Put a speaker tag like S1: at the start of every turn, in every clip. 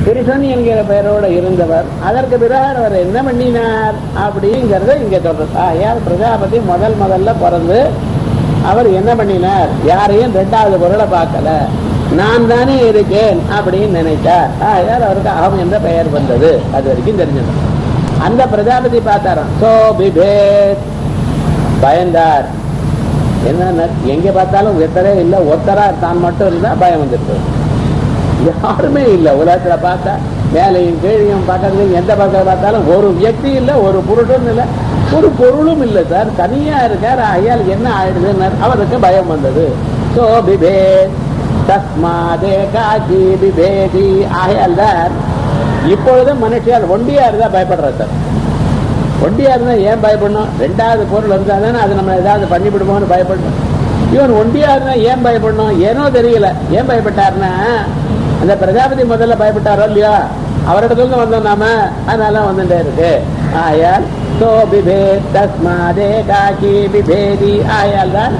S1: புருஷன் என்கிற பெயரோட இருந்தவர் அதற்கு பிறகு அவர் என்ன பண்ணினார் அப்படிங்கறத இங்க சொல்றது ஆயால் பிரஜாபதி முதல் முதல்ல பிறந்து அவர் என்ன பண்ணினார் யாரையும் ரெண்டாவது பொருளை பார்க்கல நான் தானே இருக்கேன் அப்படின்னு நினைத்தார் ஆயால் அவருக்கு அகம் என்ற பெயர் வந்தது அது வரைக்கும் தெரிஞ்சது அந்த பிரஜாபதி பார்த்தாராம் சோ பிபேத் பயந்தார் என்ன எங்க பார்த்தாலும் ஒருத்தரே இல்ல ஒருத்தரா தான் மட்டும் இருந்தா பயம் வந்துட்டு யாருமே இல்ல உலகத்துல பார்த்தா மேலையும் கீழையும் பக்கத்துலையும் எந்த பக்கம் பார்த்தாலும் ஒரு வியக்தி இல்ல ஒரு புருஷன் இல்ல ஒரு பொருளும் இல்ல சார் தனியா இருக்கார் ஐயால் என்ன ஆயிடுதுன்னு அவருக்கு பயம் வந்தது சோ பிபே தஸ்மாதே காஜி பிபேதி ஆகையால் தான் இப்பொழுதும் மனுஷியால் ஒண்டியா இருந்தா பயப்படுற சார் ஒண்டியா இருந்தா ஏன் பயப்படணும் ரெண்டாவது பொருள் இருந்தா தானே அது நம்ம ஏதாவது பண்ணிவிடுமோன்னு பயப்படணும் இவன் ஒண்டியா இருந்தா ஏன் பயப்படணும் ஏனோ தெரியல ஏன் பயப்பட்டாருன்னா அந்த பிரஜாபதி முதல்ல பயப்பட்டாரோ இல்லையா அவரிடத்துல வந்தோம் நாம அதனால வந்துட்டே இருக்கு ஆயால் சோ பிபே தஸ்மாதே காக்கி பிபேதி ஆயால் தான்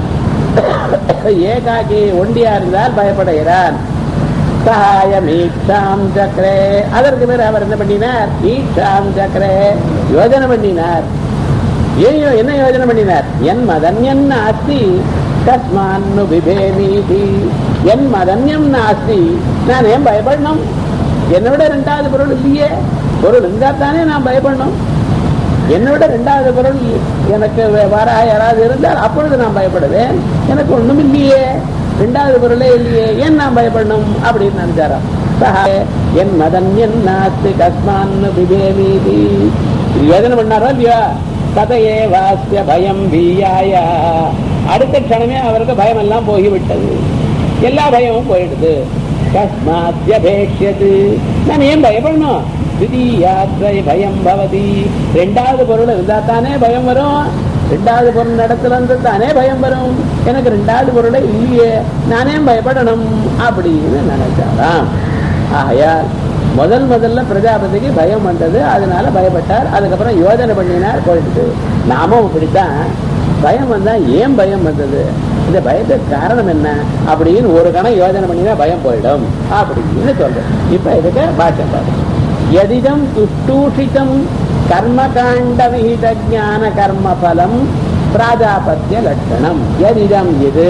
S1: ஏகாக்கி ஒண்டியா இருந்தால் பயப்படுகிறான் சகாயம் ஈக்ஷாம் சக்கரே அதற்கு பிறகு அவர் என்ன பண்ணினார் ஈக்ஷாம் சக்கரே யோஜனை பண்ணினார் ஏன் யோ- என்ன யோஜனை பண்ணினார் என் மதன்யன் நாஸ்தி தஸ்மான்னு பிபேமீதி என் மதன்யம் நாஸ்தி நான் ஏன் பயப்படணும் என்னை விட ரெண்டாவது பொருள் இல்லையே பொருள் இருந்தா தானே நான் பயப்படணும் என்னை விட ரெண்டாவது பொருள் எனக்கு வர யாராவது இருந்தால் அப்பொழுது நான் பயப்படுவேன் எனக்கு ஒண்ணும் இல்லையே ரெண்டாவது பொருளே இல்லையே ஏன் நான் பயப்படணும் அப்படின்னு நினைச்சாராம் சஹா என் மதன் என் நாஸ்தி கஸ்மான்னு பிபேமீதி இது யோஜனை பண்ணாரோ இல்லையா கதையே வாசிய பயம் வீயாய அடுத்த க்ஷணமே அவருக்கு பயம் எல்லாம் போய்விட்டது எல்லா பயமும் போயிடுது கஸ்மாத்யபேட்சது நான் ஏன் பயப்படணும் திடீயாத்ரை பயம் பவதி ரெண்டாவது பொருள் இருந்தா தானே பயம் வரும் ரெண்டாவது பொருள் இடத்துல இருந்து தானே பயம் வரும் எனக்கு ரெண்டாவது பொருளே இல்லையே நானே பயப்படணும் அப்படின்னு நினைச்சாராம் ஆகையால் முதல் முதல்ல பிரஜாபதிக்கு பயம் வந்தது அதனால பயப்பட்டார் அதுக்கப்புறம் யோஜனை பண்ணினார் போயிடுது நாமும் இப்படித்தான் பயம் வந்தா ஏன் பயம் வந்தது இந்த பயத்துக்கு காரணம் என்ன அப்படின்னு ஒரு கணம் யோஜனை பண்ணினா பயம் போயிடும் அப்படின்னு சொல்றேன் இப்ப இதுக்கு பாஷ்யம் பாருங்க எதிதம் துஷ்டூஷிதம் கர்மகாண்ட விகித ஞான கர்ம பலம் பிராஜாபத்திய லட்சணம் எதிதம் இது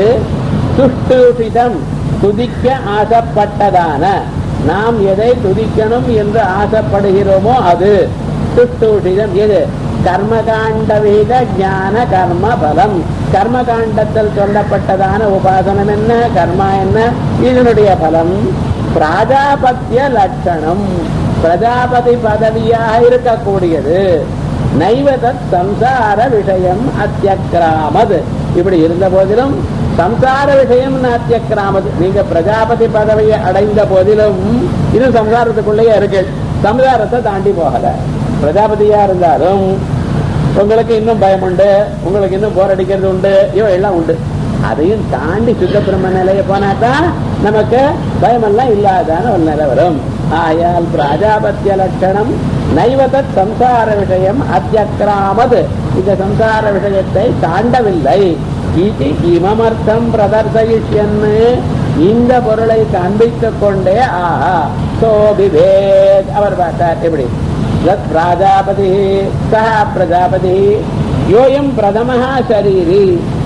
S1: துஷ்டூஷிதம் துதிக்க ஆசைப்பட்டதான நாம் எதை துதிக்கணும் என்று ஆசைப்படுகிறோமோ அது துஷ்டூஷிதம் எது கர்மகாண்ட விகித ஞான கர்ம பலம் கர்மகாண்டத்தில் சொல்லப்பட்டதான உபாசனம் என்ன கர்மா என்ன இதனுடைய பலம் பிராஜாபத்திய லட்சணம் பிரஜாபதி பதவியாக இருக்கக்கூடியது நைவதத் சம்சார விஷயம் அத்தியக்கிராமது இப்படி இருந்த போதிலும் சம்சார விஷயம் அத்தியக்கிராமது நீங்க பிரஜாபதி பதவியை அடைந்த போதிலும் இது சம்சாரத்துக்குள்ளேயே இருக்கு சம்சாரத்தை தாண்டி போகல பிரஜாபதியா இருந்தாலும் உங்களுக்கு இன்னும் பயம் உண்டு உங்களுக்கு இன்னும் போர் அடிக்கிறது உண்டு இவ எல்லாம் உண்டு அதையும் தாண்டி சுத்த பிரம்ம நிலையை போனாதான் நமக்கு பயமெல்லாம் இல்லாதான ஒரு நிலை வரும் ஆயால் பிராஜாபத்திய லட்சணம் நைவதத் சம்சார விஷயம் அத்தியக்கிராமது இந்த சம்சார விஷயத்தை தாண்டவில்லை இது இமமர்த்தம் பிரதர்சயிஷ்யன்னு இந்த பொருளை காண்பித்துக் கொண்டே ஆஹா சோபிபேத் அவர் பார்த்தார் எப்படி यत् प्राजापति सः प्रजापति யோயம் பிரதம சரீரி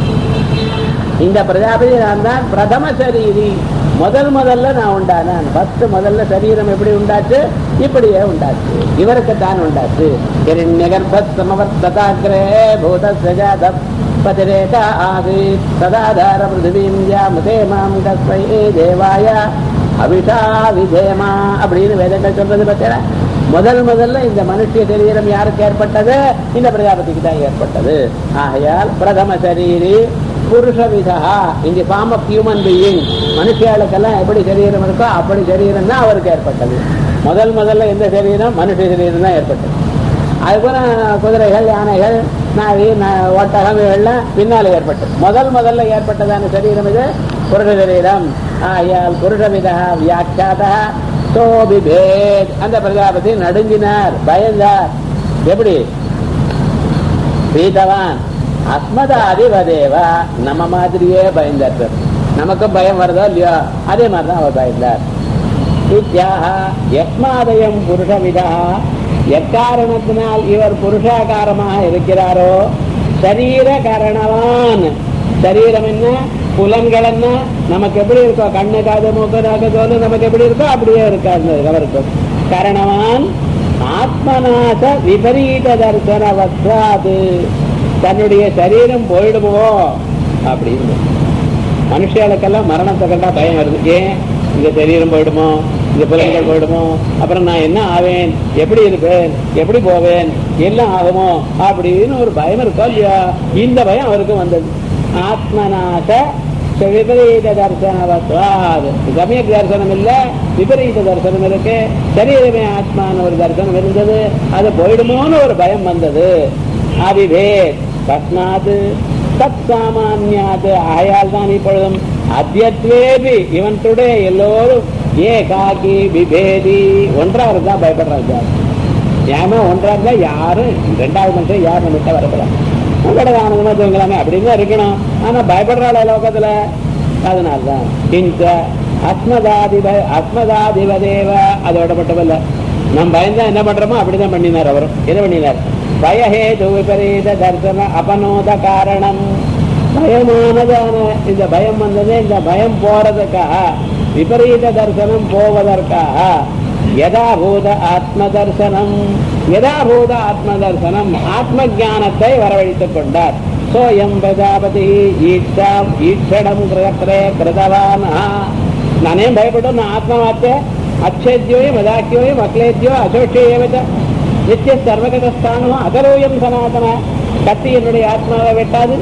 S1: இந்த பிரஜாபதி நான் தான் பிரதம சரீரி முதல் முதல்ல நான் உண்டானான் ஃபர்ஸ்ட் முதல்ல சரீரம் எப்படி உண்டாச்சு இப்படியே உண்டாச்சு இவருக்கு தான் உண்டாச்சு இரண்யகர்ப்பத் சமவர்த்ததாக்கிரே பூதஸ்ரஜாதப் பதிரேக ஆசீத் சதாதார பிருத்திவீம் யாமுதே மாம் கஸ்மை தேவாய அபிஷா விஜேமா அப்படின்னு வேதங்கள் சொல்றது பார்த்தீங்களா முதல் முதல்ல இந்த மனுஷ சரீரம் யாருக்கு ஏற்பட்டது இந்த பிரஜாபதிக்கு தான் ஏற்பட்டது ஆகையால் பிரதம சரீரி புருஷ விதா இந்த ஃபார்ம் ஆஃப் ஹியூமன் பீயிங் மனுஷியாளுக்கெல்லாம் எப்படி சரீரம் இருக்கோ அப்படி சரீரம் தான் அவருக்கு ஏற்பட்டது முதல் முதல்ல எந்த சரீரம் மனுஷ சரீரம் தான் ஏற்பட்டது அதுக்கப்புறம் குதிரைகள் யானைகள் நாவி ந- ஒட்டகம் இவைகள்லாம் பின்னால ஏற்பட்டது முதல் முதல்ல ஏற்பட்டதான சரீரம் இது புருஷ சரீரம் ஆயால் புருஷவிதா வியாக்கியாதா சோபிபேத் அந்த பிரஜாபதி நடுங்கினார் பயந்தார் எப்படி பீதவான் அஸ்மதாதிவதேவா நம்ம மாதிரியே பயந்தார் சார் நமக்கும் பயம் வருதோ இல்லையோ அதே மாதிரிதான் அவர் பயந்தார் ஸ்ருத்யாக யஸ்மாதயம் புருஷவிதா எக்காரணத்தினால் இவர் புருஷாகாரமாக இருக்கிறாரோ சரீர கரணவான் சரீரம் என்ன புலன்கள் என்ன நமக்கு எப்படி இருக்கோ கண்ணு காது மூக்கு நாக்கு தோல் நமக்கு எப்படி இருக்கோ அப்படியே இருக்காது அவருக்கு கரணவான் ஆத்மநாச விபரீத தர்சனவத்வாது தன்னுடைய சரீரம் போயிடுமோ அப்படின்னு மனுஷர்களுக்கெல்லாம் மரணத்தை கண்டா பயம் வருது ஏன் இந்த சரீரம் போயிடுமோ இந்த புலன்கள் போயிடுமோ அப்புறம் நான் என்ன ஆவேன் எப்படி இருப்பேன் எப்படி போவேன் எல்லாம் ஆகுமோ அப்படின்னு ஒரு பயம் இருக்கோ இல்லையா இந்த பயம் அவருக்கு வந்தது ஆத்மநாச விபரீத தர்சனவத்வாது சமயக் தரிசனம் இல்ல விபரீத தரிசனம் இருக்கு சரீரமே ஆத்மான்னு ஒரு தரிசனம் இருந்தது அது போயிடுமோன்னு ஒரு பயம் வந்தது அவிவேத் தஸ்மாது தத் சாமான்யாது ஆயால் தான் இப்பொழுதும் அத்தியத்வேபி இவன் டுடே எல்லோரும் ஏகாகி விபேதி ஒன்றா இருந்தா பயப்படுறாங்க ஏமா ஒன்றா இருந்தா யாரும் ரெண்டாவது மனுஷன் யாரும் நம்மகிட்ட வரக்கூடாது உங்களோட ஆனந்தமா தூங்கலாமே அப்படின்னு தான் இருக்கணும் ஆனா பயப்படுறாள் லோகத்துல அதனால்தான் கிஞ்ச அஸ்மதாதிப அஸ்மதாதிபதேவ அதோட மட்டுமல்ல நம்ம பயந்தா என்ன பண்றோமோ அப்படிதான் பண்ணினார் அவரும் என்ன பண்ணினார் பயஹேது விபரீத தர்சன அபனோத காரணம் பயமானதான இந்த பயம் வந்தது இந்த பயம் போறதுக்காக விபரீத தர்சனம் போவதற்காக யதாபூத ஆத்ம தர்சனம் யதாபூத ஆத்ம தர்சனம் ஆத்ம ஞானத்தை வரவழைத்துக் கொண்டார் சோயம் பிரஜாபதி ஈட்சாம் ஈட்சடம் கிரகத்திரே கிருதவான் நானே பயப்படும் நான் ஆத்மவாத்தே அச்சேத்யோயம் மதாக்கியோயம் அக்லேத்யோ அசோஷேயவச்ச நித்திய சர்வகதஸ்தானமோ அகரோயம் சனாதன கத்தி என்னுடைய ஆத்மாவை வெட்டாது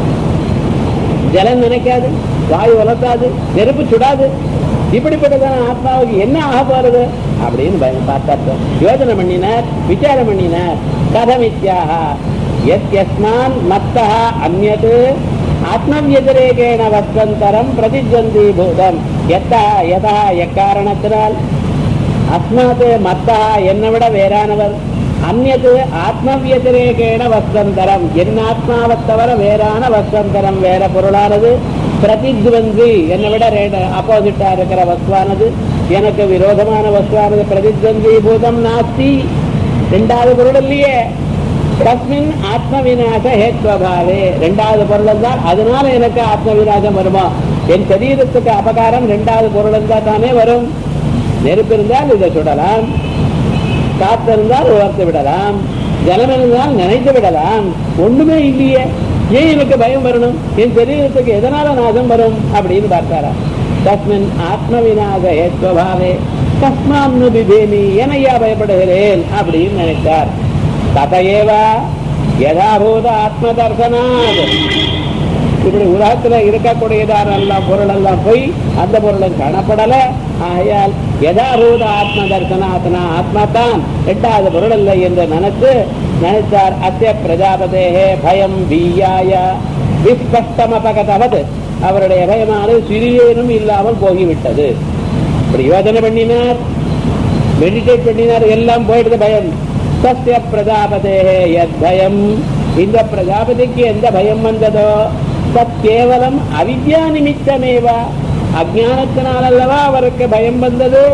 S1: ஜலம் நினைக்காது வாயு வளர்த்தாது நெருப்பு சுடாது இப்படிப்பட்டதான ஆத்மாவுக்கு என்ன ஆக போறது அப்படின்னு பயம் பார்த்தார் யோஜனை பண்ணினார் விசாரம் பண்ணினார் கதமித்யாக எஸ்மான் மத்தா அந்நது ஆத்மவியதிரேகேண வஸ்வந்தரம் பிரதிஜந்தி பூதம் எத்தா யதா எக்காரணத்தினால் அஸ்மாத் மத்தா என்னை விட வேறானவர் அந்நது ஆத்மவியதிரேகேண வஸ்வந்தரம் என் ஆத்மாவை தவிர வேறான வஸ்வந்தரம் வேற பொருளானது பிரதித்வந்தி என்னை விட ஆப்போசிட்டா இருக்கிற வஸ்துவானது எனக்கு விரோதமான வஸ்துவானது பிரதித்வந்தி பூதம் நாஸ்தி ரெண்டாவது பொருள் இல்லையே தஸ்மின் ஆத்ம விநாச ஹேத்வபாவே ரெண்டாவது பொருள் தான் அதனால எனக்கு ஆத்ம விநாசம் வருமா என் சரீரத்துக்கு அபகாரம் ரெண்டாவது பொருள் இருந்தால் தானே வரும் நெருப்பு இருந்தால் இதை சுடலாம் காத்து இருந்தால் உலர்த்து விடலாம் ஜலம் இருந்தால் நினைத்து விடலாம் ஒண்ணுமே இல்லையே ஏன் எனக்கு பயம் வரணும் என் சரீரத்துக்கு எதனால நாசம் வரும் அப்படின்னு பார்த்தாரா தஸ்மின் ஆத்ம விநாச ஏத்வபாவே தஸ்மான்னு பிபேமி எனையா பயப்படுகிறேன் அப்படின்னு நினைத்தார் ததையேவா யதாபூத ஆத்ம தர்சனாத் இப்படி உலகத்துல இருக்கக்கூடியதான எல்லாம் பொருள் எல்லாம் போய் அந்த பொருளும் காணப்படல ஆகையால் யதாபூத ஆத்ம தர்சனாத்னா ஆத்மா தான் எட்டாவது பொருள் இல்லை என்று நினைத்து நினைத்தார் அத்திய பிரஜாபதேகே பயம் வீயாய விஸ்பஷ்டமபகதவது அவருடைய பயமானது சிறியேனும் இல்லாமல் போகிவிட்டது இப்படி யோஜனை பண்ணினார் மெடிடேட் பண்ணினார் எல்லாம் போயிடுது பயம் சஸ்ய பிரஜாபதேகே எத் பயம் இந்த பிரஜாபதிக்கு எந்த பயம் வந்ததோ தத் கேவலம் அவித்யா நிமித்தமேவா அஜானத்தினால் அல்லவா அவருக்கு பயம் வந்தது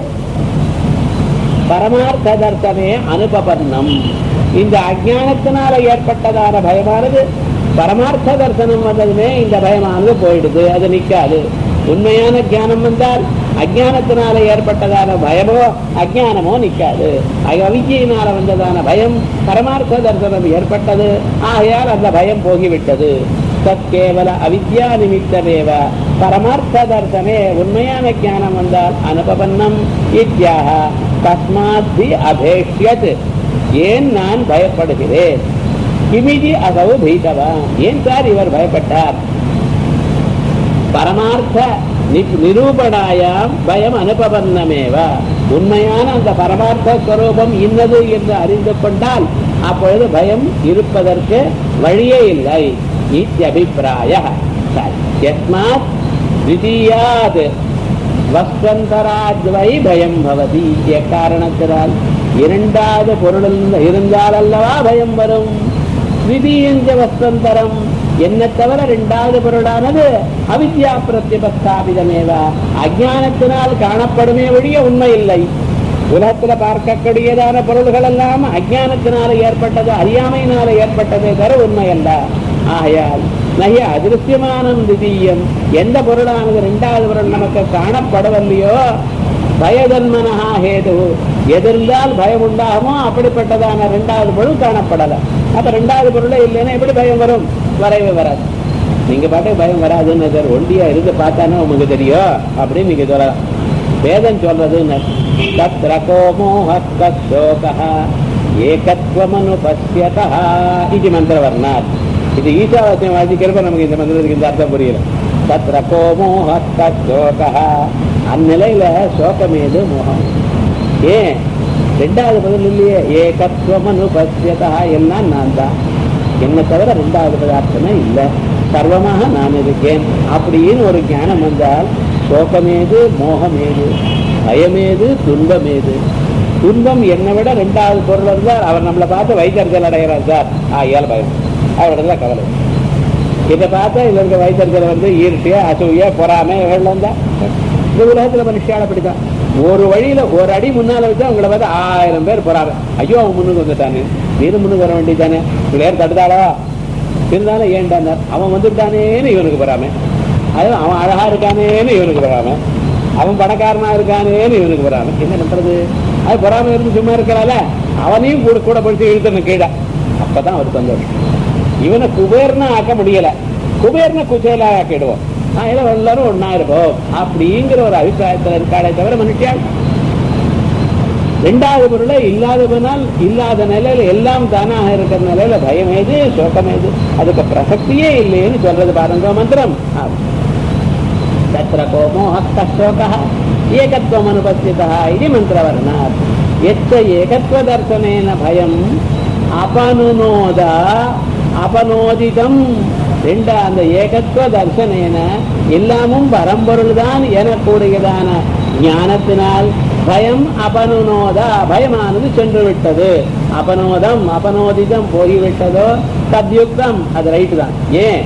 S1: பரமார்த்த தர்சனே அனுபபன்னம் இந்த அஜானத்தினால ஏற்பட்டதான பயமானது பரமார்த்த தர்சனம் வந்ததுமே இந்த பயமானது போயிடுது அது நிக்காது உண்மையான ஞானம் வந்தால் அஜானத்தினால ஏற்பட்டதான பயமோ அஜானமோ நிக்காது அவிஜயினால வந்ததான பயம் பரமார்த்த தர்சனம் ஏற்பட்டது ஆகையால் அந்த பயம் போகிவிட்டது தற்கேவல அவித்யா நிமித்தமேவ பரமார்த்த தர்சனே உண்மையான ஞானம் வந்தால் அனுபவன்னம் இத்தியாக தஸ்மாத் அபேஷ்யத் ஏன் நான் பயப்படுகிறேன் கிமிதி அசவு பீதவான் ஏன் சார் இவர் பயப்பட்டார் பரமார்த்த நிரூபணாயாம் பயம் அனுபவன்னமேவ உண்மையான அந்த பரமார்த்த ஸ்வரூபம் இன்னது என்று அறிந்து கொண்டால் அப்பொழுது பயம் இருப்பதற்கு வழியே இல்லை இத்தியபிப்பிராய யஸ்மாத் திதீயாத் வஸ்வந்தராத்வை பயம் பவதி எக்காரணத்தினால் இரண்டாவது பொருள் இருந்தால் அல்லவா பயம் வரும் விதியஞ்ச வஸ்வந்தரம் என்ன தவிர இரண்டாவது பொருளானது அவித்யா பிரத்யபஸ்தாபிதமேவா அஜானத்தினால் காணப்படுமே ஒழிய உண்மை இல்லை உலகத்துல பார்க்கக்கூடியதான பொருள்கள் எல்லாம் அஜானத்தினால ஏற்பட்டது அறியாமையினால ஏற்பட்டதே தவிர உண்மை அல்ல ஆகையால் நகிய அதிருஷ்யமானம் திதீயம் எந்த பொருளானது இரண்டாவது பொருள் நமக்கு காணப்படவில்லையோ பயதன்மனஹா ஹேது எதிர்ந்தால் பயம் உண்டாகுமோ அப்படிப்பட்டதான இரண்டாவது பொருள் காணப்படல அப்ப இரண்டாவது பொருளே இல்லைன்னா எப்படி பயம் வரும் வரவே வராது நீங்க பாட்டு பயம் வராதுன்னு சார் ஒண்டியா இருந்து பார்த்தானே உங்களுக்கு தெரியும் அப்படின்னு நீங்க சொல்லலாம் வேதம் சொல்றதுன்னு தத்ர கோமோஹோக ஏகத்வமனு பசியதா இது மந்திரவர்ணாத் இது ஈசாவாசியம் வாசிக்கிறப்ப நமக்கு இந்த மந்திரத்துக்கு இந்த அர்த்தம் புரியல தத்ர கோமோஹோக அந்நிலையில சோகம் ஏது மோகம் ஏன் ரெண்டாவது பதில் இல்லையே ஏகத்வமனு பசியதா எல்லாம் நான் தான் என்ன தவிர ரெண்டாவது பதார்த்தமே இல்லை சர்வமாக நான் இருக்கேன் அப்படின்னு ஒரு ஞானம் வந்தால் சோகமேது மோகமேது பயமேது துன்பமேது துன்பம் என்னை விட ரெண்டாவது பொருள் இருந்தால் அவர் நம்மளை பார்த்து வைத்தறிச்சல் அடைகிறார் சார் ஆ ஏழு பயம் அவரோட கவலை இதை பார்த்தா இதுல இருக்க வைத்தறிச்சல் வந்து ஈர்ட்டு அசூய பொறாமை இவர்கள் வந்தா இந்த உலகத்துல மனுஷியால் அப்படிதான் ஒரு வழியில ஒரு அடி முன்னால வச்சா உங்களை பார்த்து ஆயிரம் பேர் போறாங்க ஐயோ அவன் முன்னுக்கு வந்துட்டானே நீரும் முன்னுக்கு வர வேண்டியதானே பிள்ளையார் தடுத்தாளா இருந்தாலும் ஏன்டானார் அவன் வந்துட்டானேன்னு இவனுக்கு வராம அது அவன் அழகா இருக்கானேன்னு இவனுக்கு வராம அவன் பணக்காரனா இருக்கானேன்னு இவனுக்கு வராம என்ன பண்றது அது பொறாம இருந்து சும்மா இருக்கிறால அவனையும் கூட கூட படிச்சு இழுத்தணும் கீழே அப்பதான் அவர் சந்தோஷம் இவனை குபேர்னா ஆக்க முடியல குபேர்னா குச்சேலா ஆக்கிடுவோம் நான் ஏதோ எல்லாரும் ஒன்னா இருப்போம் அப்படிங்கிற ஒரு அபிப்பிராயத்தில் இருக்காளே தவிர மனுஷியாள் ரெண்டாவது பொருளை இல்லாதவனால் இல்லாத நிலையில எல்லாம் தானாக இருக்கிற நிலையில பயம் ஏது சோகம் ஏது அதுக்கு பிரசக்தியே இல்லைன்னு சொல்றது பாருங்க மந்திரம் தத்திர கோமோ ஹஸ்தோக ஏகத்வம் அனுபஸ்திதா இது மந்திரவர்ணாத் எச்ச ஏகத்வ தர்சனேன பயம் அபனுனோத அபனோதிதம் ரெண்டா அந்த ஏகத்துவ தர்சனேன எல்லாமும் பரம்பொருள் தான் எனக்கூடியதான ஞானத்தினால் பயம் அபனுனோதா பயமானது சென்று விட்டது அபனோதம் அபனோதிதம் போய்விட்டதோ தத்யுக்தம் அது ரைட்டு தான் ஏன்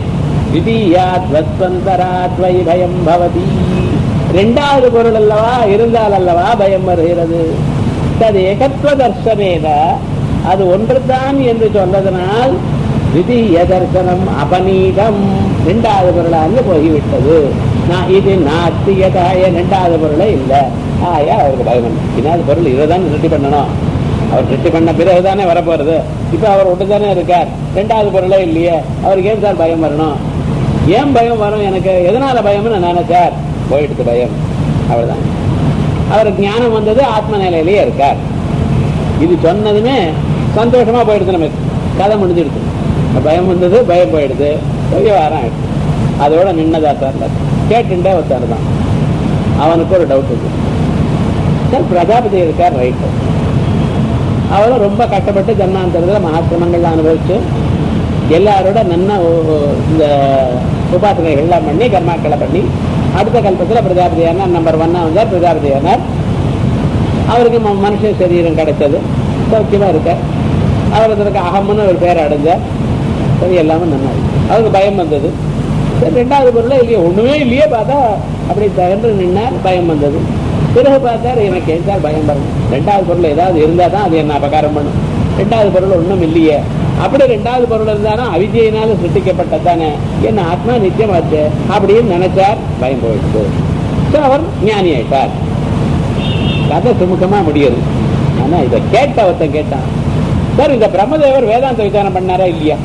S1: திவிதீயாத்வத்வந்தராத்வை பயம் பவதி ரெண்டாவது பொருள் அல்லவா இருந்தால் அல்லவா பயம் வருகிறது தது ஏகத்துவ தர்சனேன அது ஒன்றுதான் என்று சொன்னதனால் திதீய தர்சனம் அபநீதம் ரெண்டாவது பொருளாக போய்விட்டது நான் இது நாத்தியதாய ரெண்டாவது பொருளே இல்லை ஆயா அவருக்கு பயம் இன்னாவது பொருள் இதை தான் திருட்டி பண்ணணும் அவர் திருட்டி பண்ண பிறகுதானே வரப்போறது இப்ப அவர் ஒட்டுதானே இருக்கார் ரெண்டாவது பொருளே இல்லையே அவருக்கு ஏன் சார் பயம் வரணும் ஏன் பயம் வரும் எனக்கு எதனால பயம்னு நினைச்சார் போயிடுத்து பயம் அவ்வளவுதான் அவருக்கு ஞானம் வந்தது ஆத்ம நிலையிலேயே இருக்கார் இது சொன்னதுமே சந்தோஷமா போயிடுது நமக்கு கதை முடிஞ்சிடுது பயம் வந்தது பயம் போயிடுது விவகாரம் ஆயிடுது அதோட நின்னதா சார் கேட்டுட்டே ஒருத்தர் தான் அவனுக்கு ஒரு டவுட் இருக்கு சார் பிரஜாபதி இருக்கார் ரைட்டு அவரும் ரொம்ப கஷ்டப்பட்டு ஜன்மாந்தரத்தில் மகாசிரமங்கள் அனுபவிச்சு எல்லாரோட நன்னா இந்த உபாசனைகள்லாம் பண்ணி கர்மாக்களை பண்ணி அடுத்த கல்பத்தில் பிரஜாபதியானார் நம்பர் ஒன்னா வந்தார் பிரஜாபதியானார் அவருக்கு மனுஷ சரீரம் கிடைச்சது சௌக்கியமா இருக்கார் அவர் அதற்கு அகம்னு ஒரு பேர் அடைஞ்சார் சரி எல்லாமே நல்லா அவருக்கு பயம் வந்தது சரி ரெண்டாவது பொருளை இல்லையே ஒண்ணுமே இல்லையே பார்த்தா அப்படி தகன்று நின்னார் பயம் வந்தது பிறகு பார்த்தார் எனக்கு ஏன் பயம் வரும் ரெண்டாவது பொருள் ஏதாவது இருந்தா தான் அது என்ன அபகாரம் பண்ணும் ரெண்டாவது பொருள் ஒன்றும் இல்லையே அப்படி ரெண்டாவது பொருள் இருந்தாலும் அவிஜயினால சிருஷ்டிக்கப்பட்டதானே என்ன ஆத்மா நிச்சயமாச்சு அப்படின்னு நினைச்சார் பயம் போயிடுச்சு அவர் ஞானி ஆயிட்டார் கதை சுமுகமா முடியுது ஆனா இதை கேட்ட ஒருத்தன் கேட்டான் சார் இந்த பிரம்மதேவர் வேதாந்த விசாரம் பண்ணாரா இல்லையா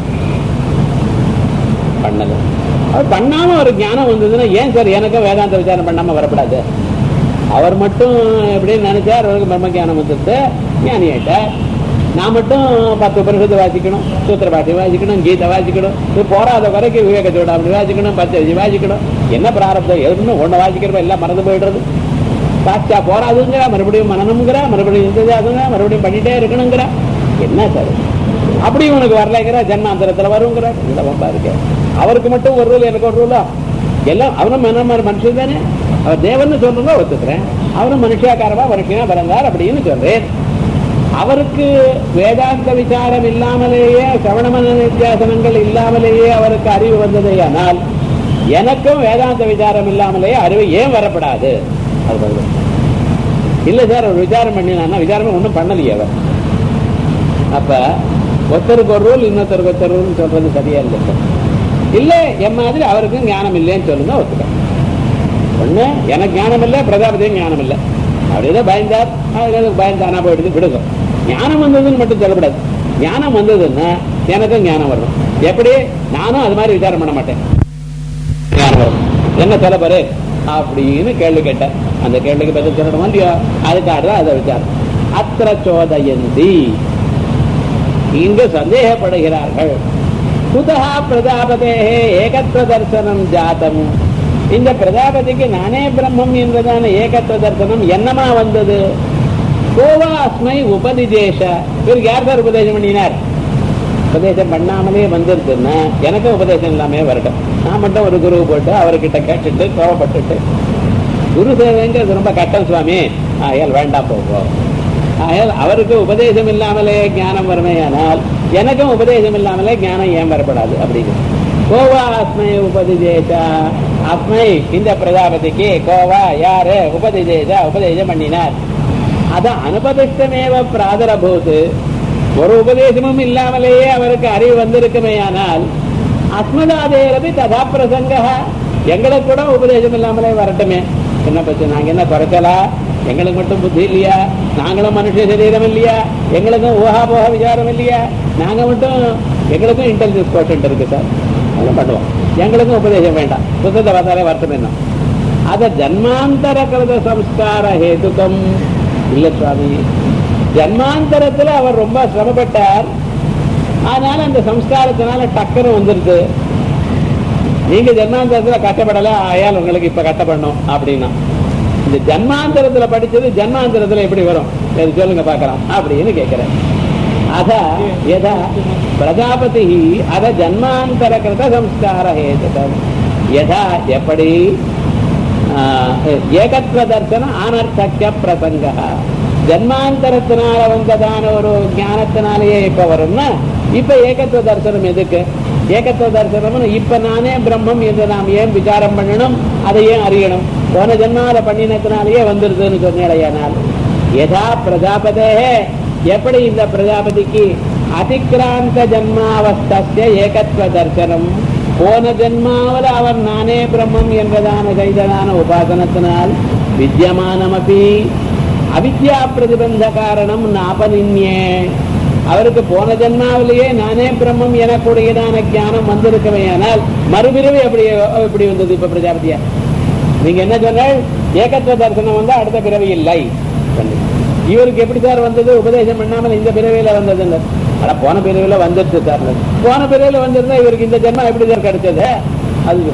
S1: பண்ணல அவர் பண்ணாம ஒரு ஞானம் வந்ததுன்னா ஏன் சார் எனக்கு வேதாந்த விசாரம் பண்ணாம வரப்படாது அவர் மட்டும் எப்படின்னு நினைச்சார் அவருக்கு பிரம்ம ஞானம் வந்துட்டு ஞானி ஆயிட்டார் நான் மட்டும் பத்து பரிசுத்தை வாசிக்கணும் சூத்திர பாட்டி வாசிக்கணும் கீதை வாசிக்கணும் இது போராத வரைக்கும் விவேகத்தோட அப்படி வாசிக்கணும் பத்து வாசிக்கணும் என்ன பிராரப்தம் எதுன்னு ஒண்ணு வாசிக்கிறப்ப எல்லாம் மறந்து போயிடுறது சாட்சியா போராதுங்கிற மறுபடியும் மனநம்ங்கிற மறுபடியும் இந்ததாகுங்க மறுபடியும் பண்ணிட்டே இருக்கணுங்கிற என்ன சார் அப்படி உனக்கு வரலைங்கிற ஜென்மாந்தரத்துல வருங்கிற இல்ல ரொம்ப இருக்கு அவருக்கு மட்டும் ஒரு ரூல் எனக்கு ஒரு ரூலா எல்லாம் அவனும் மன மனுஷன் தானே அவர் தேவன் சொல்றதோ ஒத்துக்கிறேன் அவனும் மனுஷாக்காரமா மனுஷனா பிறந்தார் அப்படின்னு சொல்றேன் அவருக்கு வேதாந்த விசாரம் இல்லாமலேயே சவணமன நித்தியாசனங்கள் இல்லாமலேயே அவருக்கு அறிவு வந்ததேயானால் எனக்கும் வேதாந்த விசாரம் இல்லாமலேயே அறிவு ஏன் வரப்படாது அது பதில் இல்ல சார் அவர் விசாரம் பண்ணினா விசாரமே ஒன்றும் பண்ணலையே அவர் அப்ப ஒருத்தருக்கு ஒரு ரூல் இன்னொருத்தருக்கு ஒருத்தர் ரூல் சொல்றது சரியா இல்லை சார் இல்ல என் மாதிரி அவருக்கும் ஞானம் இல்லைன்னு சொல்லுங்க ஒத்துக்க ஒண்ணு எனக்கு ஞானம் இல்லை பிரஜாபதியும் ஞானம் இல்லை அப்படிதான் பயந்தார் அதுக்கு பயந்தானா போயிடுது விடுங்க ஞானம் வந்ததுன்னு மட்டும் சொல்லக்கூடாது ஞானம் வந்ததுன்னா எனக்கும் ஞானம் வரணும் எப்படி நானும் அது மாதிரி விசாரம் பண்ண மாட்டேன் ஞானம் வரும் என்ன சொல்ல பாரு அப்படின்னு கேள்வி கேட்டேன் அந்த கேள்விக்கு பதில் சொல்லணுமா இல்லையோ அதுக்காக தான் அதை விசாரம் அத்திர சோதயந்தி இங்கு சந்தேகப்படுகிறார்கள் குதா பிரஜாபதே ஏகத்துவ தரிசனம் ஜாத்தம் இந்த பிரஜாபதிக்கு நானே பிரம்மம் என்பதான ஏகத்துவ தரிசனம் என்னமா வந்தது கோவா அஸ்மை உபதிதேச இவருக்கு யார் சார் உபதேசம் பண்ணினார் உபதேசம் பண்ணாமலே வந்துருதுன்னா எனக்கும் உபதேசம் இல்லாமே வரட்டும் நான் மட்டும் ஒரு குரு போட்டு அவர்கிட்ட கேட்டுட்டு கோவப்பட்டுட்டு குரு சேவைங்கிறது ரொம்ப கட்டம் சுவாமி ஆயால் வேண்டாம் போகும் ஆயால் அவருக்கு உபதேசம் இல்லாமலே ஞானம் வருமேயானால் எனக்கும் உபதேசம் இல்லாமலே ஞானம் ஏன் வரப்படாது அப்படின்னு கோவா அஸ்மை உபதிதேசா அஸ்மை இந்த பிரஜாபதிக்கு கோவா யாரு உபதிதேசா உபதேசம் பண்ணினார் அதான் அனுபதிஷ்டமேவ பிராதரபூத்து ஒரு உபதேசமும் இல்லாமலேயே அவருக்கு அறிவு வந்திருக்குமேயானால் அஸ்மதாதேரபி ததா பிரசங்க எங்களுக்கு கூட உபதேசம் இல்லாமலே வரட்டுமே என்ன பச்சு நாங்க என்ன குறைச்சலா எங்களுக்கு மட்டும் புத்தி இல்லையா நாங்களும் மனுஷ சரீரம் இல்லையா எங்களுக்கும் ஊஹா போக விசாரம் இல்லையா நாங்க மட்டும் எங்களுக்கும் இன்டெலிஜென்ஸ் கோஷன்ட் இருக்கு சார் அதை பண்ணுவோம் எங்களுக்கும் உபதேசம் வேண்டாம் புத்தகத்தை பார்த்தாலே வருத்தம் என்ன அத ஜன்மாந்தர கிருத சம்ஸ்கார ஹேதுக்கம் இல்ல சுவாமி ஜன்மாந்தரத்துல அவர் ரொம்ப சிரமப்பட்டார் அதனால அந்த சம்ஸ்காரத்தினால டக்குன்னு வந்துருது நீங்க ஜன்மாந்தரத்துல கட்டப்படல ஆயால் உங்களுக்கு இப்ப கட்டப்படணும் அப்படின்னா இந்த ஜன்மாந்தரத்துல படிச்சது ஜன்மாந்தரத்துல எப்படி வரும் சரி சொல்லுங்க பாக்கலாம் அப்படின்னு கேட்கிறேன் அத யதா பிரஜாபதி அத ஜன்மாந்தர கிருத சம்ஸ்கார ஹேதுகம் யதா எப்படி ஏகத்வ தர்சன அனர்த்தக்க பிரசங்க ஜன்மாந்தரத்தினால வந்ததான ஒரு ஞானத்தினாலேயே இப்ப வரும்னா இப்ப ஏகத்துவ தரிசனம் எதுக்கு ஏகத்துவ தரிசனம் இப்ப நானே பிரம்மம் என்று நாம் ஏன் விசாரம் பண்ணணும் அதை ஏன் அறியணும் போன ஜென்மால பண்ணினத்தினாலேயே வந்துருதுன்னு சொன்னேடையானால் யதா பிரஜாபதே எப்படி இந்த பிரஜாபதிக்கு அதிக்ராந்த ஜன்மாவஸ்திய ஏகத்துவ தரிசனம் போன ஜென்மாவில் அவன் நானே பிரம்மம் என்பதான கைததான உபாசனத்தினால் வித்தியமானமபி அவித்யா பிரதிபந்த காரணம் நாபனின்யே அவருக்கு போன ஜென்மாவிலேயே நானே பிரம்மம் எனக்கூடியதான ஞானம் வந்திருக்கவையானால் மறுபிறவி எப்படி எப்படி வந்தது இப்ப பிரஜாபதியா நீங்க என்ன சொன்னால் ஏகத்துவ தரிசனம் வந்து அடுத்த பிறவி இல்லை இவருக்கு எப்படி சார் வந்தது உபதேசம் பண்ணாமல் இந்த பிறவியில வந்தது ஆனா போன பிறவில வந்துருச்சு சார் போன பிறவில வந்திருந்தா இவருக்கு இந்த ஜென்மா எப்படி சார் கிடைச்சது அது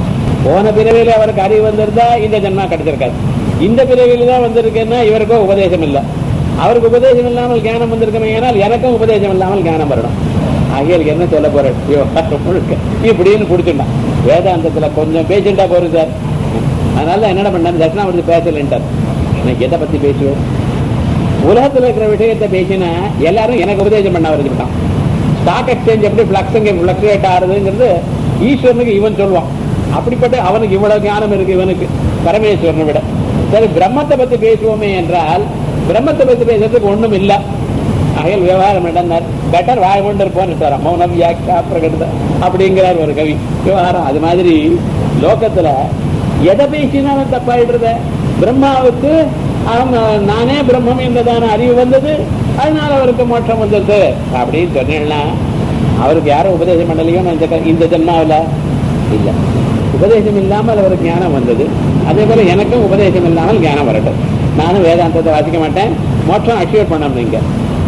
S1: போன பிறவியில அவருக்கு அறிவு வந்திருந்தா இந்த ஜென்மா கிடைச்சிருக்காது இந்த பிறவியில தான் வந்திருக்குன்னா இவருக்கும் உபதேசம் இல்லை அவருக்கு உபதேசம் இல்லாமல் ஞானம் வந்திருக்கணும் ஏனால் எனக்கும் உபதேசம் இல்லாமல் ஞானம் வரணும் ஆகியருக்கு என்ன சொல்ல போறேன் முழுக்க இப்படின்னு பிடிச்சிட்டான் வேதாந்தத்துல கொஞ்சம் பேசிட்டா போறோம் சார் அதனால என்னென்ன பண்ணாரு தட்சிணாமூர்த்தி பேசலன்ட்டார் எனக்கு எதை பத்தி பேசுவேன் உலகத்துல இருக்கிற விஷயத்தை பேசினா எல்லாரும் எனக்கு உபதேசம் பண்ண வரைஞ்சுட்டான் ஸ்டாக் எக்ஸ்சேஞ்ச் எப்படி பிளக்ஸுங்க பிளக்சுவேட் ஆறுதுங்கிறது ஈஸ்வரனுக்கு இவன் சொல்லுவான் அப்படிப்பட்ட அவனுக்கு இவ்வளவு ஞானம் இருக்கு இவனுக்கு பரமேஸ்வரனை விட சரி பிரம்மத்தை பத்தி பேசுவோமே என்றால் பிரம்மத்தை பத்தி பேசுறதுக்கு ஒண்ணும் இல்ல அகையில் விவகாரம் நடந்தார் பெட்டர் வாய் கொண்டு இருப்போம் மௌனம் வியாக்கியா பிரகடத அப்படிங்கிறார் ஒரு கவி விவகாரம் அது மாதிரி லோகத்துல எதை பேசினாலும் தப்பாயிடுறத பிரம்மாவுக்கு அவன் நானே பிரம்மம் என்பதான அறிவு வந்தது அதனால அவருக்கு மோட்சம் வந்தது அப்படின்னு சொன்னேன்னா அவருக்கு யாரும் உபதேசம் பண்ணலையோ இந்த இந்த ஜென்மாவில் இல்ல உபதேசம் இல்லாமல் அவருக்கு ஞானம் வந்தது அதே போல எனக்கும் உபதேசம் இல்லாமல் ஞானம் வரட்டும் நானும் வேதாந்தத்தை வாசிக்க மாட்டேன் மோட்சம் அஷ்யூர் பண்ணணும் நீங்க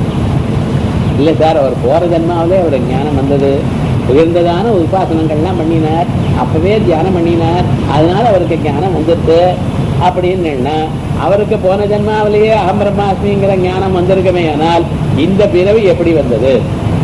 S1: இல்ல சார் அவர் போற ஜென்மாவிலே அவருக்கு ஞானம் வந்தது உயர்ந்ததான உபாசனங்கள்லாம் பண்ணினார் அப்பவே தியானம் பண்ணினார் அதனால அவருக்கு ஞானம் வந்துட்டு அப்படின்னு அவருக்கு போன ஜென்மாவிலேயே அகம் பிரம்மாஸ்மிங்கிற ஞானம் வந்திருக்கமே ஆனால் இந்த பிறவி எப்படி வந்தது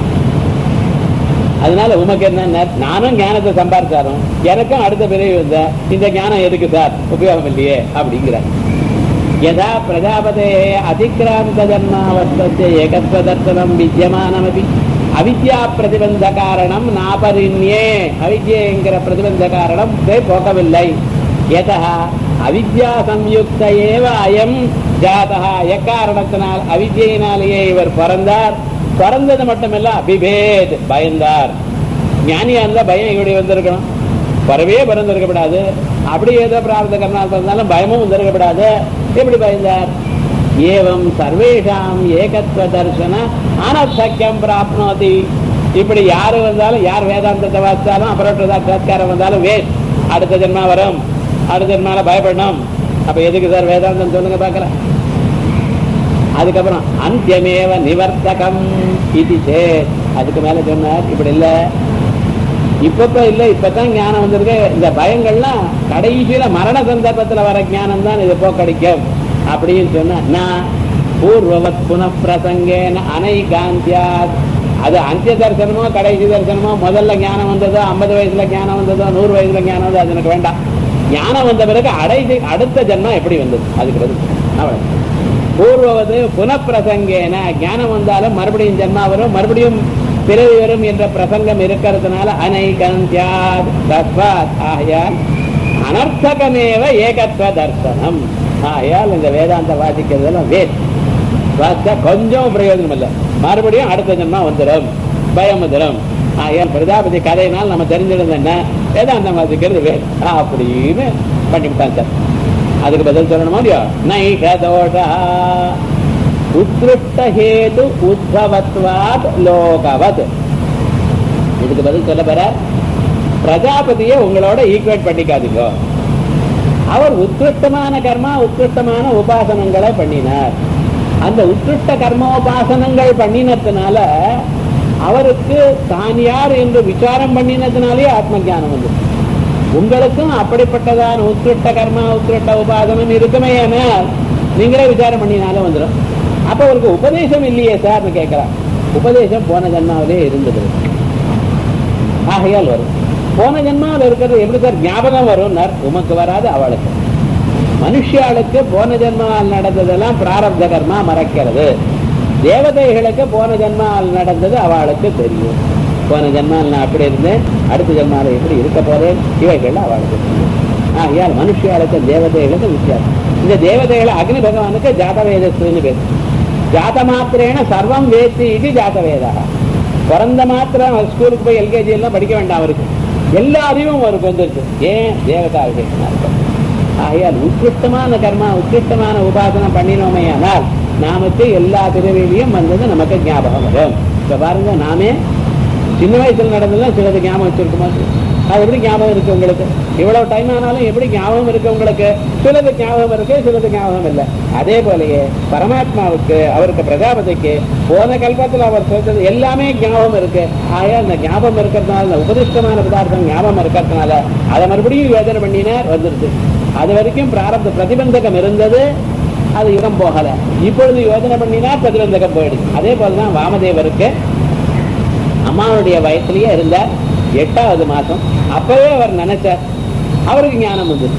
S1: அதனால உமக்கு என்ன நானும் ஞானத்தை சம்பாதிச்சாரும் எனக்கும் அடுத்த பிறவி வந்த இந்த ஞானம் எதுக்கு சார் உபயோகம் இல்லையே அப்படிங்கிறார் यदा प्रजापतेः अतिक्रान्तजन्मावस्थस्य एकत्वदर्शनं विद्यमानमपि அவித்யா பிரதிபந்த காரணம் நாபரிண்யே அவித்யங்கிற பிரதிபந்த காரணம் போகவில்லை எதா அவித்யா சம்யுக்த ஏவ அயம் ஜாதா எக்காரணத்தினால் அவித்யினாலேயே இவர் பிறந்தார் பிறந்தது மட்டுமல்ல அபிபேத் பயந்தார் ஞானியா இருந்தா பயம் இப்படி வந்திருக்கணும் வரவே பிறந்திருக்கப்படாது அப்படி ஏதோ பிரார்த்த கர்ணால் பிறந்தாலும் பயமும் வந்திருக்கப்படாது எப்படி பயந்தார் ஏவம் சர்வேஷாம் ஏகத்துவ தர்சன அனசக்கியம் பிராப்னோதி இப்படி யாரு வந்தாலும் யார் வேதாந்தத்தை வாசித்தாலும் அப்புறம் சத்காரம் வந்தாலும் வேஸ்ட் அடுத்த ஜென்மா வரும் அடுத்த ஜென்மால பயப்படணும் அப்ப எதுக்கு சார் வேதாந்தம் சொல்லுங்க பார்க்கலாம் அதுக்கப்புறம் அந்தியமேவ நிவர்த்தகம் இது சேத் அதுக்கு மேல சொன்னார் இப்படி இல்ல இப்பப்ப இல்ல இப்பதான் ஞானம் வந்திருக்கு இந்த பயங்கள்லாம் கடைசியில மரண சந்தர்ப்பத்துல வர ஞானம் தான் இது போக்கடிக்கும் அப்படின்னு சொன்னா நான் பூர்வவத் புனப்பிரசங்கேன அனைகாந்தியாத் அது அந்திய தரிசனமோ கடைசி தரிசனமோ முதல்ல ஞானம் வந்ததோ ஐம்பது வயசுல ஞானம் வந்ததோ நூறு வயசுல ஞானம் வந்ததோ அது எனக்கு வேண்டாம் ஞானம் வந்த பிறகு அடைசி அடுத்த ஜென்மம் எப்படி வந்தது அதுக்கு பதில் அவ்வளவு பூர்வது புனப்பிரசங்கேன ஞானம் வந்தாலும் மறுபடியும் ஜென்மா வரும் மறுபடியும் பிறவி வரும் என்ற பிரசங்கம் இருக்கிறதுனால அனைகந்தியாத் தஸ்வாத் ஆகையால் அனர்த்தகமேவ ஏகத்வ தர்சனம் ஆகையால் இந்த வேதாந்த வாசிக்கிறதெல்லாம் வேஸ்ட் வாசிச்சா கொஞ்சம் பிரயோஜனம் இல்லை மறுபடியும் அடுத்த ஜென்மா வந்துடும் பயம் வந்துடும் ஆகையால் பிரஜாபதி கதையினால் நம்ம தெரிஞ்சிருந்தோம் என்ன வேதாந்தம் வாசிக்கிறது வேறு அப்படின்னு பண்ணிவிட்டான் சார் அதுக்கு பதில் சொல்லணுமா இல்லையோ நைஷ தோஷா உத்ருஷ்ட ஹேது உத்பவத்வாத் லோகவத் இதுக்கு பதில் சொல்ல போற பிரஜாபதியை உங்களோட ஈக்குவேட் பண்ணிக்காதீங்க அவர் உத்கிருஷ்டமான கர்மா உத்கிருஷ்டமான உபாசனங்களை பண்ணினார் அந்த உத்கிருஷ்ட கர்மோபாசனங்கள் பண்ணினதுனால அவருக்கு தான் யார் என்று விசாரம் பண்ணினதுனாலே ஆத்ம ஞானம் வந்து உங்களுக்கும் அப்படிப்பட்டதான உத்கிருஷ்ட கர்மா உத்கிருஷ்ட உபாசனம் இருக்குமே ஆனால் நீங்களே விசாரம் பண்ணினாலும் வந்துடும் அப்ப அவருக்கு உபதேசம் இல்லையே சார்னு கேட்கிறார் உபதேசம் போன ஜன்மாவிலே இருந்தது ஆகையால் வரும் போன ஜென்மாவில் இருக்கிறது எப்படி சார் ஞாபகம் வரும் உமக்கு வராது அவளுக்கு மனுஷியாளுக்கு போன ஜென்மாவில் நடந்ததெல்லாம் பிராரப்த கர்மா மறைக்கிறது தேவதைகளுக்கு போன ஜென்மாவில் நடந்தது அவளுக்கு தெரியும் போன ஜென்மாவில் நான் அப்படி இருந்தேன் அடுத்த ஜென்மாவில் எப்படி இருக்க போறேன் இவைகள் அவளுக்கு தெரியும் ஆகையால் மனுஷியாளுக்கு தேவதைகளுக்கு வித்தியாசம் இந்த தேவதைகளை அக்னி பகவானுக்கு ஜாதவேதஸ்துன்னு பேர் ஜாத மாத்திரேன சர்வம் வேத்தி இது ஜாதவேதா பிறந்த மாத்திரம் ஸ்கூலுக்கு போய் எல்கேஜி எல்லாம் படிக்க வேண்டாம் அவருக்கு எல்லா அறிவும் அவருக்கு வந்துருக்கு ஏன் தேவதா அபிஷேகம் ஆகையால் உத்கிருஷ்டமான கர்மா உத்கிருஷ்டமான உபாசனம் பண்ணினோமே ஆனால் நாமக்கு எல்லா பிறவிலையும் வந்தது நமக்கு ஞாபகம் வரும் இப்ப பாருங்க நாமே சின்ன வயசுல நடந்ததுலாம் சிலது ஞாபகம் வச்சிருக்குமா அது எப்படி ஞாபகம் இருக்கு உங்களுக்கு இவ்வளவு டைம் ஆனாலும் எப்படி ஞாபகம் இருக்கு உங்களுக்கு சிலது ஞாபகம் இருக்கு சிலது ஞாபகம் இல்லை அதே போலயே பரமாத்மாவுக்கு அவருக்கு பிரஜாபதிக்கு போன கல்பத்தில் அவர் சொல்றது எல்லாமே ஞாபகம் இருக்கு ஆக அந்த ஞாபகம் இருக்கிறதுனால அந்த உபதிஷ்டமான பதார்த்தம் ஞாபகம் இருக்கிறதுனால அதை மறுபடியும் யோஜனை பண்ணினார் வந்துருது அது வரைக்கும் பிராரப்த பிரதிபந்தகம் இருந்தது அது யுகம் போகல இப்பொழுது யோஜனை பண்ணினா பிரதிபந்தகம் போயிடுது அதே போலதான் வாமதேவருக்கு அம்மாவுடைய வயசுலயே இருந்தார் எட்டாவது மாசம் அப்பவே அவர் நினைச்சார் அவருக்கு ஞானம் வந்து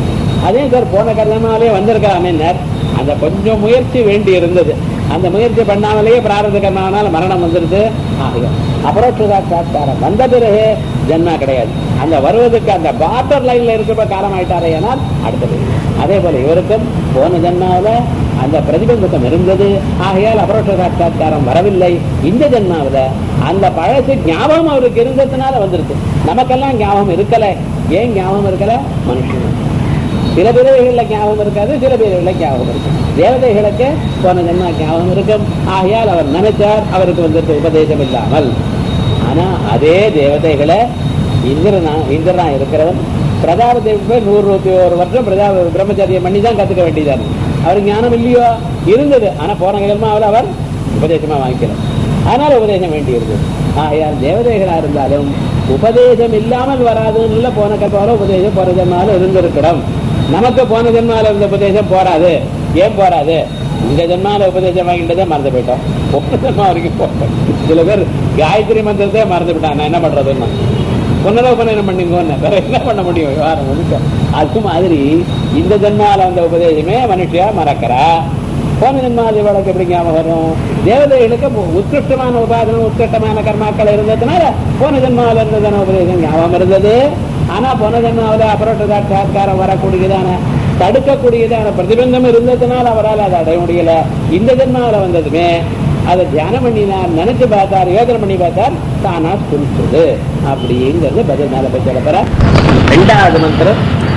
S1: அதே சார் போன கர்ணமாலே வந்திருக்காமேன்னார் அந்த கொஞ்சம் முயற்சி வேண்டி இருந்தது அந்த முயற்சி பண்ணாமலேயே பிராரத கர்மாவனால மரணம் வந்துருது ஆகும் அபரோட்ச சாட்சாரம் வந்த பிறகு ஜென்மா கிடையாது அந்த வருவதற்கு அந்த பார்டர் லைன்ல இருக்கிற காலம் ஆயிட்டாரே ஆனால் அடுத்தது அதே போல இவருக்கும் போன ஜென்மாவில அந்த பிரதிபந்தகம் இருந்தது ஆகையால் அபரோட்ச சாட்சா்காரம் வரவில்லை இந்த ஜென்மாவில அந்த பழசு ஞாபகம் அவருக்கு இருந்ததுனால வந்திருக்கு நமக்கெல்லாம் ஞாபகம் இருக்கல ஏன் ஞாபகம் இருக்கல மனுஷன் சில பிறவைகள்ல ஞாபகம் இருக்காது சில பிறவைகள்ல ஞாபகம் இருக்கும் தேவதைகளுக்கு போன ஜென்மா ஞாபகம் இருக்கும் ஆகையால் அவர் நினைச்சார் அவருக்கு வந்துட்டு உபதேசம் இல்லாமல் ஆனா அதே தேவதைகளை இந்திரனா இந்திரனா இருக்கிறவன் பிரஜாபதேவி போய் நூறு நூத்தி ஒரு வருஷம் பிரஜா பிரம்மச்சரியம் பண்ணி தான் கத்துக்க வேண்டியதா இருக்கு அவருக்கு ஞானம் இல்லையோ இருந்தது ஆனா போன கிழமாவில் அவர் உபதேசமா வாங்கிக்கல அதனால உபதேசம் வேண்டி இருந்தது ஆகையால் தேவதைகளா இருந்தாலும் உபதேசம் இல்லாமல் வராதுன்னு போன கல்பால உபதேசம் போன ஜென்மால இருந்திருக்கணும் நமக்கு போன ஜென்மால இருந்த உபதேசம் போராது ஏன் போராது இந்த ஜென்மால உபதேசம் வாங்கிட்டதே மறந்து போயிட்டோம் போன ஜென்மா வரைக்கும் போட்டோம் சில பேர் காயத்ரி மந்திரத்தை மறந்து விட்டான் நான் என்ன பண்றதுன்னா புனரோபநயனம் பண்ணிங்கன்னு வேற என்ன பண்ண முடியும் விவகாரம் முழுக்க அது மாதிரி இந்த ஜென்மால அந்த உபதேசமே மனுஷியா மறக்கிறா போன ஜென்மால இவளுக்கு எப்படி ஞாபகம் வரும் தேவதைகளுக்கு உத்கிருஷ்டமான உபாதனம் உத்கிருஷ்டமான கர்மாக்கள் இருந்ததுனால போன ஜென்மாவில் இருந்ததான உபதேசம் ஞாபகம் இருந்தது ஆனா போன ஜென்மாவில் அபரோட்ட சாட்சாத்காரம் வரக்கூடியதான தடுக்கக்கூடியதான பிரதிபந்தம் இருந்ததுனால அவரால் அதை அடைய முடியல இந்த ஜென்மாவில் வந்ததுமே அதை தியானம் பண்ணினார் நினைச்சு பார்த்தார் யோசனை பண்ணி பார்த்தார் தானா குறிச்சது அப்படிங்கிறது பதில் மேல போய் சொல்ல போற ரெண்டாவது மந்திரம்